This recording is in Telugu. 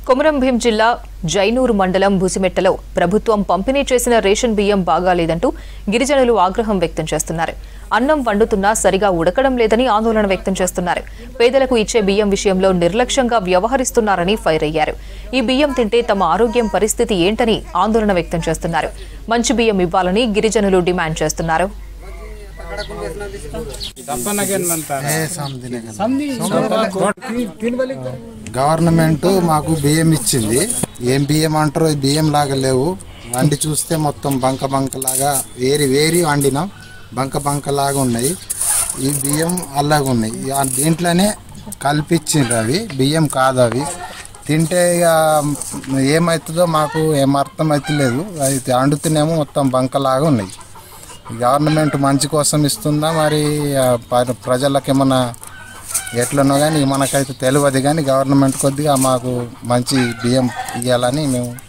కొమరం భీం జిల్లా జైనూరు మండలం భుసిమెట్టలో ప్రభుత్వం పంపిణీ చేసిన రేషన్ బియ్యం బాగాలేదంటూ గిరిజనులు ఆగ్రహం వ్యక్తం చేస్తున్నారు అన్నం వండుతున్నా సరిగా ఉడకడం లేదని ఆందోళన వ్యక్తం చేస్తున్నారు పేదలకు ఇచ్చే బియ్యం విషయంలో నిర్లక్ష్యంగా వ్యవహరిస్తున్నారని ఫైర్ అయ్యారు ఈ బియ్యం తింటే తమ ఆరోగ్యం పరిస్థితి ఏంటని ఆందోళన వ్యక్తం చేస్తున్నారు మంచి బియ్యం ఇవ్వాలని గిరిజనులు డిమాండ్ చేస్తున్నారు గవర్నమెంట్ మాకు బియ్యం ఇచ్చింది ఏం బియ్యం అంటారో ఈ బియ్యం లాగా లేవు వండి చూస్తే మొత్తం బంక బంక లాగా వేరి వేరి వండినాం బంక బంక లాగా ఉన్నాయి ఈ బియ్యం అలాగా ఉన్నాయి ఇక దీంట్లోనే కల్పించిండ్రు అవి బియ్యం కాదు అవి తింటే ఇక ఏమవుతుందో మాకు ఏం అర్థం అవుతలేదు అది వండుతూనేమో మొత్తం బంకలాగా ఉన్నాయి గవర్నమెంట్ మంచి కోసం ఇస్తుందా మరి ఆ, ప- ప్రజలకు ఏమన్నా ఎట్లనో కానీ మనకైతే తెలియదు కానీ గవర్నమెంట్ కొద్దిగా మాకు మంచి బియ్యం ఇవ్వాలని మేము